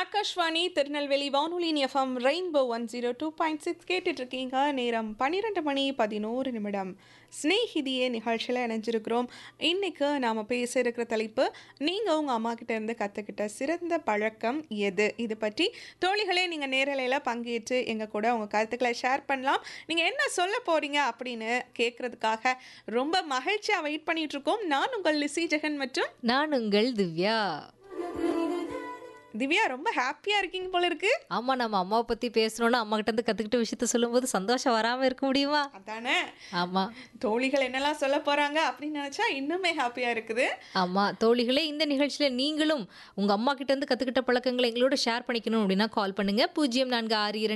ஆகாஷ்வாணி திருநெல்வேலி வானொலியின் FM rainbow one zero two point six கேட்டுட்டு இருக்கீங்க நேரம் பன்னிரெண்டு மணி பதினோரு நிமிடம் ஸ்னேகிதியே நிகழ்ச்சியில் இணைஞ்சிருக்கிறோம் இன்னைக்கு நாம் பேச இருக்கிற தலைப்பு நீங்கள் உங்கள் அம்மா கிட்ட இருந்து கற்றுக்கிட்ட சிறந்த பழக்கம் எது இது பற்றி தோழிகளே நீங்கள் நேரலையில் பங்கேற்று எங்கள் கூட உங்கள் கருத்துக்களை ஷேர் பண்ணலாம் நீங்கள் என்ன சொல்ல போகிறீங்க அப்படின்னு கேட்குறதுக்காக ரொம்ப மகிழ்ச்சியாக வெயிட் பண்ணிட்டு இருக்கோம் நான் உங்கள் லிசி ஜெகன் மற்றும் நான் உங்கள் திவ்யா திவ்யா ரொம்ப ஹாப்பியாக இருக்கீங்க போல இருக்கு ஆமா நம்ம அம்மாவை பத்தி பேசணும்னு அம்மா கிட்ட இருந்து கத்துக்கிட்ட விஷயத்த சொல்லும்போது சந்தோஷம் வராம இருக்க முடியுமா அதானே ஆமா தோழிகள் என்னெல்லாம் சொல்ல போறாங்க அப்படின்னு நினைச்சா இன்னுமே ஹாப்பியா இருக்குது ஆமா தோழிகளே இந்த நிகழ்ச்சியில நீங்களும் உங்க அம்மா கிட்ட இருந்து கத்துக்கிட்ட பழக்கங்களை எங்களோட ஷேர் பண்ணிக்கணும் அப்படின்னா கால் பண்ணுங்க பூஜ்ஜியம் நான்கு ஆறு இரண்டு